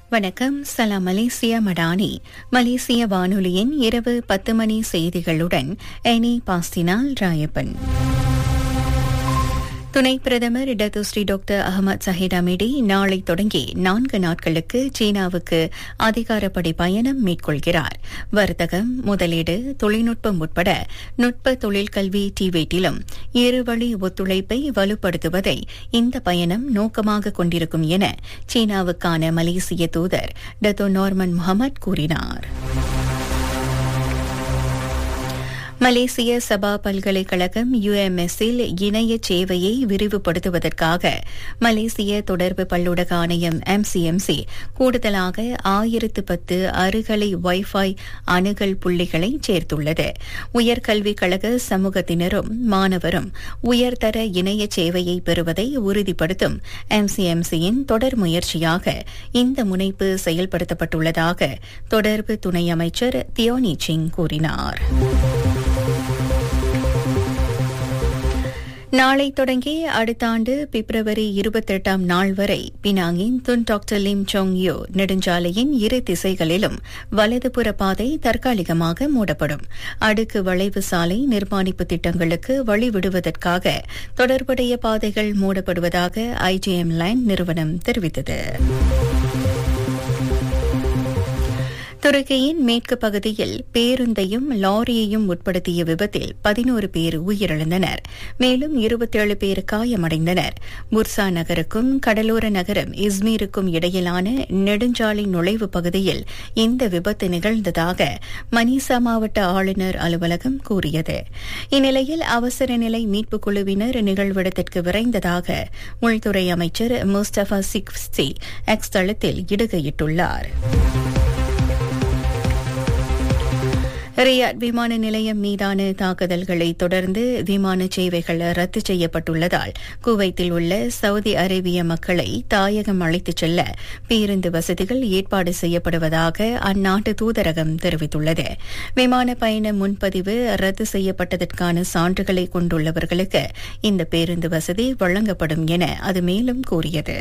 வணக்கம் சலாம் மலேசியா மடானி மலேசிய வானொலியின் இரவு பத்து மணி செய்திகளுடன் எனி பாஸ்தினால் ராயப்பன் துணை பிரதமர் இடது Sri doctor Ahmad Zahid Hamidi நாளை தொடங்கி நான்கு நாட்களுக்கு சீனாவுக்கு அதிகாரப்படி பயணம் மேற்கொள்கிறார் வர்த்தகம் முதலீடு தொழில்நுட்பம் உட்பட நுட்ப தொழிற்கல்வி டிவேட்டிலும் இருவழி ஒத்துழைப்பை வலுப்படுத்துவதை இந்த பயணம் நோக்கமாக கொண்டிருக்கும் என சீனாவுக்கான மலேசிய தூதர் டத்தோ நார்மன் முகமது கூறினார் மலேசிய சபா பல்கலைக்கழகம் யுஎம்எஸ்ஸில் இணைய சேவையை விரிவுபடுத்துவதற்காக மலேசிய தொடர்பு பல்லுடக ஆணையம் எம்சிஎம்சி கூடுதலாக ஆயிரத்து பத்து அருகலை வைஃபை அணுகல் புள்ளிகளை சேர்த்துள்ளது உயர்கல்விக் கழக சமூகத்தினரும் மாணவரும் உயர்தர இணைய சேவையை பெறுவதை உறுதிப்படுத்தும் எம்சிஎம்சியின் தொடர் முயற்சியாக இந்த முனைப்பு செயல்படுத்தப்பட்டுள்ளதாக தொடர்பு துணை அமைச்சர் தியோனி சிங் கூறினார் நாளை தொடங்கி அடுத்த ஆண்டு பிப்ரவரி இருபத்தெட்டாம் நாள் வரை பினாங்கின் Tun doctor Lim Chong Eu நெடுஞ்சாலையின் இரு திசைகளிலும் வலதுபுற பாதை தற்காலிகமாக மூடப்படும் அடுக்கு வளைவு சாலை நிர்மாணிப்பு திட்டங்களுக்கு வழிவிடுவதற்காக தொடர்புடைய பாதைகள் மூடப்படுவதாக ஐஜிஎம் லைன் நிறுவனம் தெரிவித்தது துருக்கியின் மேற்கு பகுதியில் பேருந்தையும் லாரியையும் உட்படுத்திய விபத்தில் பதினோரு பேர் உயிரிழந்தனர் மேலும் இருபத்தேழு பேர் காயமடைந்தனர் புர்சா நகருக்கும் கடலோர நகரம் இஸ்மீருக்கும் இடையிலான நெடுஞ்சாலை நுழைவு பகுதியில் இந்த விபத்து நிகழ்ந்ததாக மனிசா மாவட்ட ஆளுநர் அலுவலகம் கூறியது இந்நிலையில் அவசர நிலை மீட்புக் குழுவினர் நிகழ்விடத்திற்கு விரைந்ததாக உள்துறை அமைச்சர் முஸ்தபா சிக்ஸ்தி எக்ஸ் தளத்தில் இடுகையிட்டுள்ளார் ரியாட் விமான நிலையம் மீதான தாக்குதல்களை தொடர்ந்து விமான சேவைகள் ரத்து செய்யப்பட்டுள்ளதால் குவைத்தில் உள்ள சவுதி அரேபிய மக்களை தாயகம் அழைத்துச் செல்ல பேருந்து வசதிகள் ஏற்பாடு செய்யப்படுவதாக அந்நாட்டு தூதரகம் தெரிவித்துள்ளது விமான பயண முன்பதிவு ரத்து செய்யப்பட்டதற்கான சான்றுகளை கொண்டுள்ளவர்களுக்கு இந்த பேருந்து வசதி வழங்கப்படும் என அது மேலும் கூறியது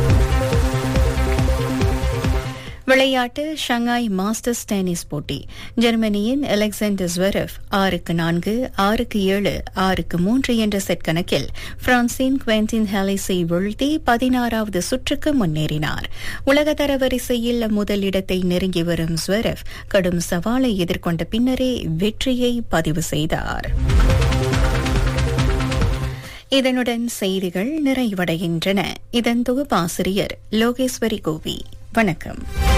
விளையாட்டு ஷங்காய் மாஸ்டர்ஸ் டென்னிஸ் போட்டி ஜெர்மனியின் அலெக்சாண்டர் ஸ்வெரவ் ஆறுக்கு நான்கு ஆறுக்கு ஏழு ஆறுக்கு மூன்று என்ற செட் கணக்கில் பிரான்சின் குவென்டின் ஹாலிஸை வீழ்த்தி பதினாறாவது சுற்றுக்கு முன்னேறினார் உலக தரவரிசையில் முதலிடத்தை நெருங்கி வரும் ஸ்வெரவ் கடும் சவாலை எதிர்கொண்ட பின்னரே வெற்றியை பதிவு செய்தார் இதனுடன் செய்திகள் நிறைவடைகின்றன இதன் தொகுப்பாசிரியர் லோகேஸ்வரி கோவி வணக்கம்